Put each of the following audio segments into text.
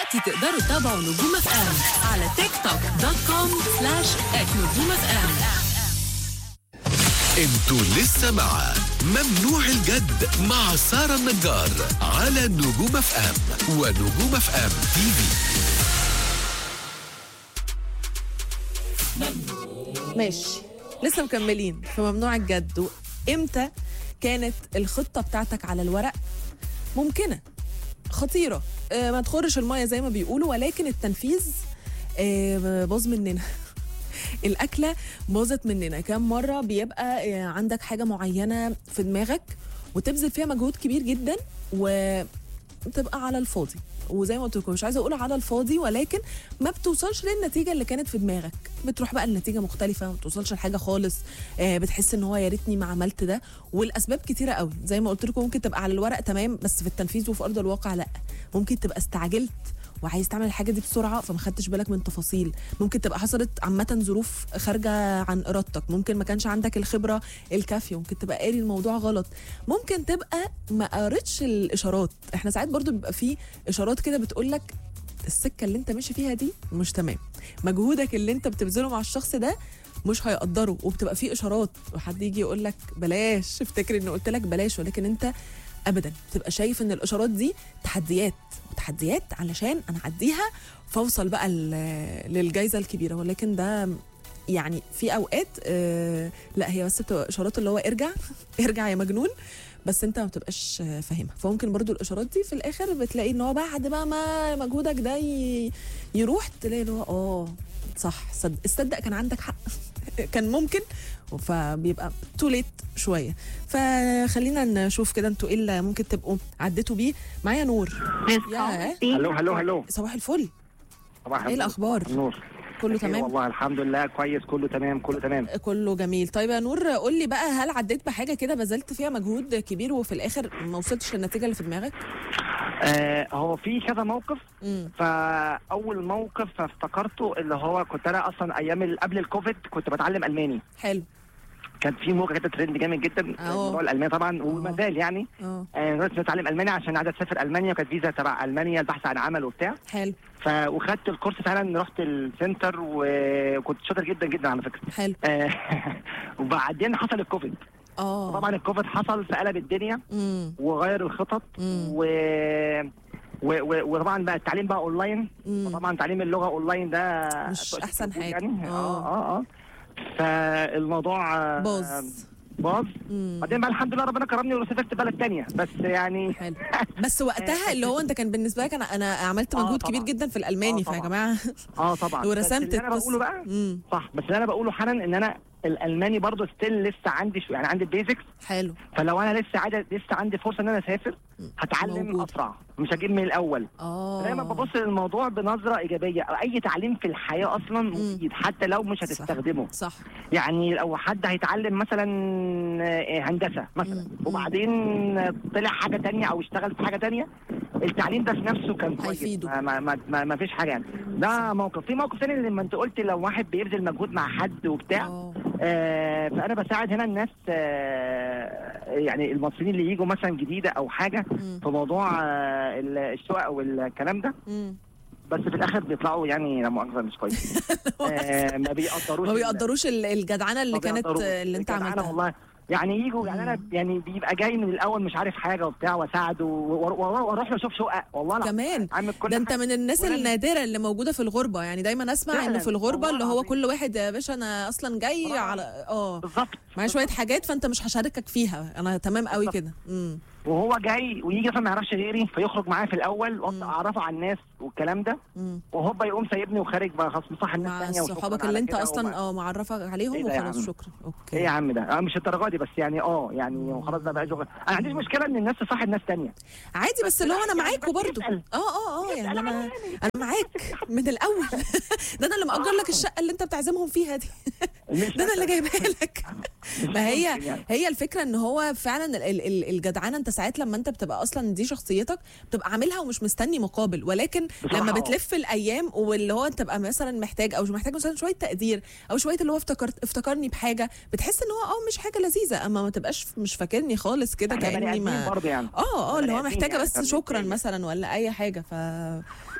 دلوقتي تقدروا تتابعوا نجوم اف ام على تيك توك دوت كوم سلاش نجوم اف ام انتوا لسه مع ممنوع الجد مع سارة النجار على نجوم اف ام ونجوم اف ام تي في ماشي لسه مكملين في ممنوع الجد امتى كانت الخطه بتاعتك على الورق ممكنه خطيره آه ما تخرش الميه زي ما بيقولوا ولكن التنفيذ آه باظ مننا الاكله باظت مننا كام مره بيبقى آه، عندك حاجه معينه في دماغك وتبذل فيها مجهود كبير جدا وتبقى على الفاضي وزي ما قلت لكم مش عايزه اقول على الفاضي ولكن ما بتوصلش للنتيجه اللي كانت في دماغك بتروح بقى النتيجه مختلفه ما بتوصلش لحاجه خالص آه بتحس ان هو يا ريتني ما عملت ده والاسباب كتيره قوي زي ما قلت لكم ممكن تبقى على الورق تمام بس في التنفيذ وفي ارض الواقع لا ممكن تبقى استعجلت وعايز تعمل الحاجه دي بسرعه فما خدتش بالك من تفاصيل ممكن تبقى حصلت عامه ظروف خارجه عن ارادتك ممكن ما كانش عندك الخبره الكافيه ممكن تبقى قاري الموضوع غلط ممكن تبقى ما قريتش الاشارات احنا ساعات برضو بيبقى في اشارات كده بتقول لك السكه اللي انت ماشي فيها دي مش تمام مجهودك اللي انت بتبذله مع الشخص ده مش هيقدره وبتبقى في اشارات وحد يجي يقول لك بلاش افتكر اني قلت لك بلاش ولكن انت ابدا بتبقى شايف ان الاشارات دي تحديات وتحديات علشان انا اعديها فاوصل بقى ل- للجائزه الكبيره ولكن ده يعني في اوقات آه لا هي بس بتبقى اشارات اللي هو ارجع ارجع يا مجنون بس انت ما بتبقاش آه، فاهمها فممكن برضو الاشارات دي في الاخر بتلاقي ان هو بعد بقى ما مجهودك ده ي- يروح تلاقي اللي هو اه صح صدق تصدق كان عندك حق كان ممكن فبيبقى تو ليت شويه فخلينا نشوف كده انتوا ايه اللي ممكن تبقوا عديتوا بيه معايا نور يا هلو هلو هلو صباح الفل صباح ايه النور. الاخبار النور كله بخير تمام والله الحمد لله كويس كله تمام كله تمام كله جميل طيب يا نور قول لي بقى هل عديت بحاجه كده بذلت فيها مجهود كبير وفي الاخر ما وصلتش للنتيجه اللي في دماغك آه هو في كذا موقف امم فاول موقف افتكرته اللي هو كنت انا اصلا ايام ال- قبل الكوفيد كنت بتعلم الماني حلو كان في موجه كده ترند جامد جدا أهو. موضوع الالماني طبعا وما زال يعني اه آه رحت اتعلم الماني عشان عايز اسافر المانيا وكانت فيزا تبع المانيا البحث عن عمل وبتاع حلو ف وخدت الكورس فعلا رحت السنتر وكنت شاطر جدا جدا على فكره حلو آه وبعدين حصل الكوفيد اه طبعا الكوفيد حصل فقلب الدنيا امم وغير الخطط مم. و... و... و... وطبعا بقى التعليم بقى اونلاين مم. طبعا تعليم اللغه اونلاين ده مش أحسن حاجة. يعني آه. اه اه اه فالموضوع آه، باظ باظ مم. بعدين بقى الحمد لله ربنا كرمني وسافرت بلد تانية بس يعني حلو بس وقتها اللي هو انت كان بالنسبه لك انا انا عملت آه مجهود طبعاً. كبير جدا في الالماني آه فيا طبعاً. جماعه اه طبعا بس ورسمت اللي انا القصة. بقوله بقى امم صح بس اللي انا بقوله حالا ان انا الالماني برضه ستيل لسه عندي شو يعني عندي البيزكس حلو فلو انا لسه عايز لسه عندي فرصه ان انا اسافر هتعلم موجود. اسرع مش هجيب من الاول اه دايما ببص للموضوع بنظره ايجابيه اي تعليم في الحياه اصلا مفيد حتى لو مش هتستخدمه صح يعني لو حد هيتعلم مثلا آه، هندسه مثلا مم. وبعدين طلع حاجه تانية او اشتغل في حاجه تانية التعليم ده في نفسه كان كويس هيفيده. ما, ما, ما, ما, ما فيش حاجه يعني ده موقف في موقف تاني لما انت قلت لو واحد بيبذل مجهود مع حد وبتاع اه آه فانا بساعد هنا الناس آه يعني المصريين اللي يجوا مثلا جديده او حاجه مم. في موضوع آه ال- الشقق والكلام ده مم. بس في الاخر بيطلعوا يعني لا مؤاخذه مش كويس آه ما بيقدروش ما ال- بيقدروش ال- الجدعنه اللي ما كانت بيقدروش. اللي انت الجدعنة عملتها والله يعني يجوا يعني انا يعني بيبقى جاي من الاول مش عارف حاجه وبتاع واساعده و- و- واروح له اشوف شقق والله العظيم. كمان عامل كل ده انت حاجة. من الناس وأنا- النادره اللي موجوده في الغربه يعني دايما اسمع فعلاً، انه في الغربه والله اللي هو العظيم. كل واحد يا باشا انا اصلا جاي والله على اه بالظبط معايا شويه حاجات فانت مش هشاركك فيها انا تمام قوي بالظبط. كده امم وهو جاي ويجي مثلا ما يعرفش غيري فيخرج معايا في الاول وابدا اعرفه على الناس والكلام ده امم وهوبا يقوم سايبني وخارج بقى خلاص مصاحب الناس مع ثانيه صحابك اللي انت اصلا اه معرفك عليهم إيه ده يا وخلاص عم؟ شكرا ايه اوكي يا عم ده آه مش الدرجه دي بس يعني اه يعني وخلاص ده بقى شغل انا ما عنديش مشكله ان الناس تصاحب ناس ثانيه عادي بس اللي هو انا يعني معاكوا بس برضو يسأل. اه اه اه يعني يسأل انا عليا انا معاك من الاول ده انا اللي مأجر لك الشقه اللي انت بتعزمهم فيها دي مش ده انا اللي جايبها لك ما هي ممكن يعني. هي الفكره ان هو فعلا ال- ال- ال- الجدعنه انت ساعات لما انت بتبقى اصلا دي شخصيتك بتبقى عاملها ومش مستني مقابل ولكن بصراحة لما اه. بتلف الايام واللي هو انت تبقى مثلا محتاج او مش محتاج مثلا شويه تقدير او شويه اللي هو افتكرت افتكرني بحاجه بتحس ان هو اه مش حاجه لذيذه اما ما تبقاش مش فاكرني خالص كده احنا بني كاني آدمين ما برضه يعني اه اه اللي هو بني آدمين محتاجه يعني، بس طب شكرا إزاي؟ مثلا ولا اي حاجه ف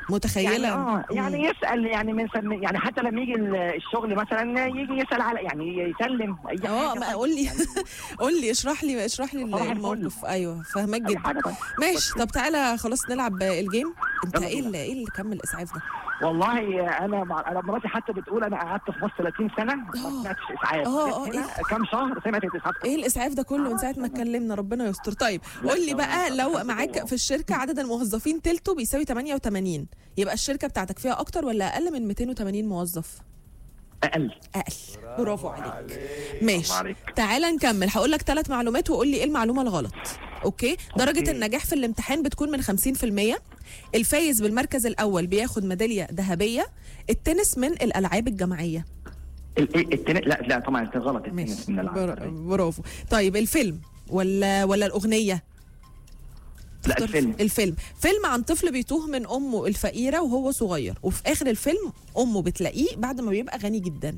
متخيله يعني اه يعني مم. يسال يعني من سم يعني حتى لما يجي ال- الشغل مثلا يجي يسال على يعني يسلم اي اه حاجه ما قول لي قول لي اشرح لي اشرح لي صباح الفل. الموقف ايوه فاهمك اي جدا حاجه طيب. ماشي طب تعالى خلاص نلعب الجيم انت يلا ايه بينا. اللي ايه اللي كمل الاسعاف ده والله انا مع انا مراتي حتى بتقول انا قعدت في مصر 30 سنه آه. ما سمعتش اسعاف آه، آه، جيت هنا كام شهر سمعت الاسعاف ايه الاسعاف ده كله من ساعه ما اتكلمنا ربنا يستر طيب قول لي لا، بقى لا، لو لا، معاك لا. في الشركه عدد الموظفين تلته بيساوي 88 يبقى الشركه بتاعتك فيها اكتر ولا اقل من 280 موظف اقل اقل برافو عليك ماشي عليك. تعالى نكمل هقول لك ثلاث معلومات وقول لي ايه المعلومه الغلط اوكي درجه أوكي. النجاح في الامتحان بتكون من 50% الفايز بالمركز الاول بياخد ميداليه ذهبيه التنس من الالعاب الجماعيه ال- إيه، التنس لا لا طبعا انت غلط ماشي التنس من العاب بر- برافو طيب الفيلم ولا ولا الاغنيه لا اختار الفيلم الفيلم فيلم عن طفل بيتوه من امه الفقيره وهو صغير وفي اخر الفيلم امه بتلاقيه بعد ما بيبقى غني جدا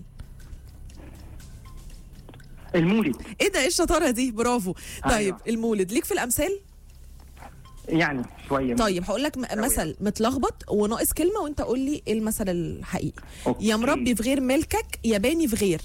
المولد ايه ده ايه الشطاره دي برافو طيب أيوة. المولد ليك في الامثال يعني شويه طيب هقول لك م- مثل متلخبط وناقص كلمه وانت قول لي ايه المثل الحقيقي أوكي. يا مربي في غير ملكك يا باني في غير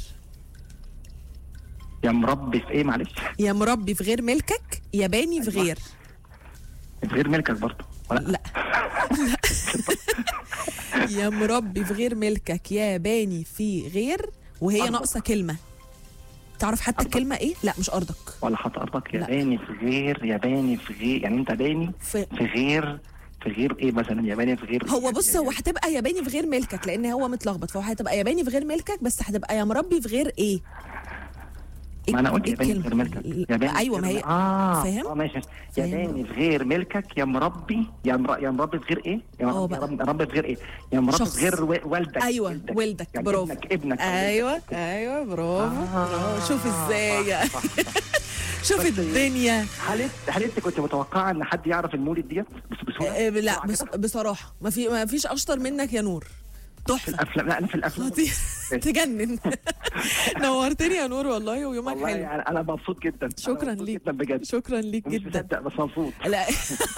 يا مربي في ايه معلش يا مربي في غير ملكك يا باني في غير في غير ملكك برضه ولا لا لا يا مربي في غير ملكك يا باني في غير وهي أرضك. ناقصه كلمه تعرف حتى أرضك. الكلمه ايه لا مش ارضك ولا حط ارضك لا. ياباني في غير ياباني في غير يعني انت باني في في غير في غير ايه مثلا ياباني في غير هو بص هو هتبقى ياباني في غير ملكك لان هو متلخبط فهو هتبقى ياباني في غير ملكك بس هتبقى يا مربي في غير ايه ما انا قلت إيه ياباني في الكلمة؟ غير ملكك ياباني ايوه في ما غير- هي اه فاهم؟ اه ماشي فاهم؟ ياباني في غير ملكك يا مربي يا مر... يا مربي في غير ايه يا آه مربي, بقى. يا مربي- مربي في غير ايه يا مربي شخص. في غير و- والدك ايوه ولدك يعني برافو ابنك ابنك أو ايوه ولدك. ايوه برافو آه. برافو شوف ازاي صح، صح، صح. شوف بس- الدنيا هل انت هل انت كنت متوقعه ان حد يعرف المولد ديت بس بسهوله؟ آه، لا بسرعة بس كده؟ بصراحه ما في ما فيش اشطر منك يا نور في تحفه الافلام لا انا في الافلام خطير تجنن نورتني يا نور والله ويومك والله حلو يعني انا مبسوط جدا أنا شكرا مبسوط ليك جدا بجد شكرا ليك مش جدا مصدق بس مبسوط لا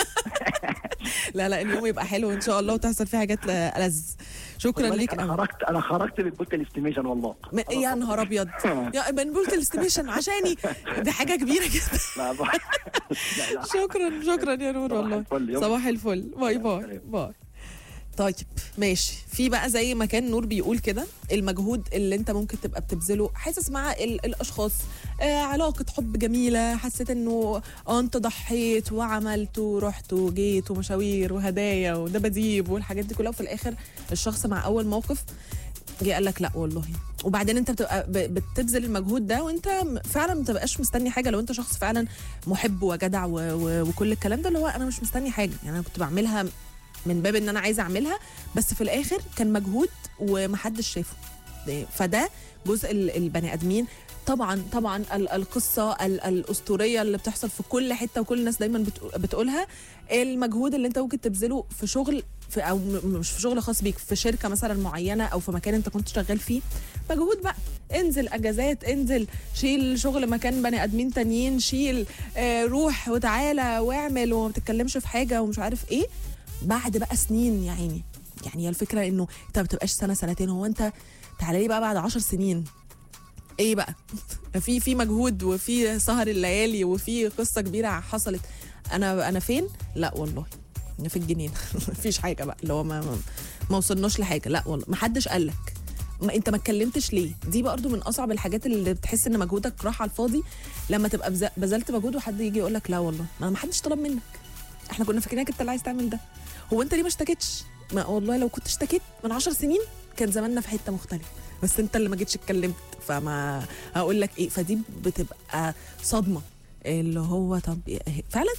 لا لا اليوم يبقى حلو ان شاء الله وتحصل فيه حاجات ألذ شكرا خد بالك ليك انا قوي خرجت انا خرجت من بوت الاستيميشن والله م- يا نهار ابيض يا منبولة الاستيميشن عشاني دي حاجه كبيره جدا لا لا لا شكرا شكرا يا نور صباح والله الفل، يوم صباح الفل باي باي سلام. باي طيب ماشي في بقى زي ما كان نور بيقول كده المجهود اللي انت ممكن تبقى بتبذله حاسس مع ال- الاشخاص آه علاقه حب جميله حسيت انه اه انت ضحيت وعملت ورحت وجيت ومشاوير وهدايا ودباديب والحاجات دي كلها وفي الاخر الشخص مع اول موقف جه قال لك لا والله وبعدين انت بتبقى ب- بتبذل المجهود ده وانت م- فعلا ما بتبقاش مستني حاجه لو انت شخص فعلا محب وجدع و... و... وكل الكلام ده اللي هو انا مش مستني حاجه يعني انا كنت بعملها من باب ان انا عايزه اعملها بس في الاخر كان مجهود ومحدش شافه ده- فده جزء ال- البني ادمين طبعا طبعا ال- القصه ال- الاسطوريه اللي بتحصل في كل حته وكل الناس دايما بتقو- بتقولها المجهود اللي انت ممكن تبذله في شغل في او م- مش في شغل خاص بيك في شركه مثلا معينه او في مكان انت كنت شغال فيه مجهود بقى انزل اجازات انزل شيل شغل مكان بني ادمين تانيين شيل آه روح وتعالى واعمل وما بتتكلمش في حاجه ومش عارف ايه بعد بقى سنين يا عيني يعني هي الفكره انه انت ما بتبقاش سنه سنتين هو انت تعالى لي بقى بعد عشر سنين ايه بقى في في مجهود وفي سهر الليالي وفي قصه كبيره حصلت انا انا فين لا والله انا في الجنين مفيش حاجه بقى اللي هو ما ما- ما وصلناش لحاجه لا والله ما حدش قال لك ما انت ما اتكلمتش ليه دي برضو من اصعب الحاجات اللي بتحس ان مجهودك راح على الفاضي لما تبقى بز- بذلت مجهود وحد يجي يقول لك لا والله ما ما حدش طلب منك احنا كنا فاكرينك انت اللي عايز تعمل ده هو انت ليه ما اشتكيتش ما والله لو كنت اشتكيت من عشر سنين كان زماننا في حته مختلفه بس انت اللي ما جيتش اتكلمت فما هقول لك ايه فدي بتبقى صدمه اللي هو طب إيه- فعلا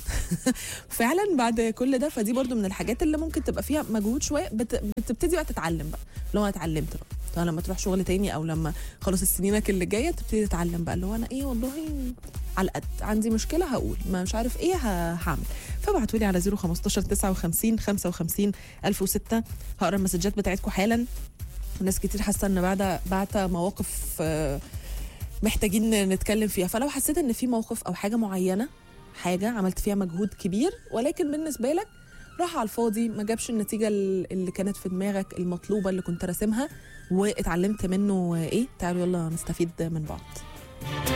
فعلا بعد كل ده فدي برضو من الحاجات اللي ممكن تبقى فيها مجهود شويه بت... بتبتدي بقى تتعلم بقى اللي هو انا اتعلمت بقى طب لما تروح شغل تاني او لما خلاص السنينك اللي جايه تبتدي تتعلم بقى اللي هو انا ايه والله على قد عندي مشكله هقول ما مش عارف ايه ه- هعمل فابعتوا لي على 015 59 55 1006 هقرا المسجات بتاعتكم حالا ناس كتير حاسه ان بعد بعت مواقف آه، محتاجين نتكلم فيها فلو حسيت ان في موقف او حاجه معينه حاجه عملت فيها مجهود كبير ولكن بالنسبه لك راح على الفاضي ما جابش النتيجه ال- اللي كانت في دماغك المطلوبه اللي كنت راسمها واتعلمت منه ايه تعالوا يلا نستفيد من بعض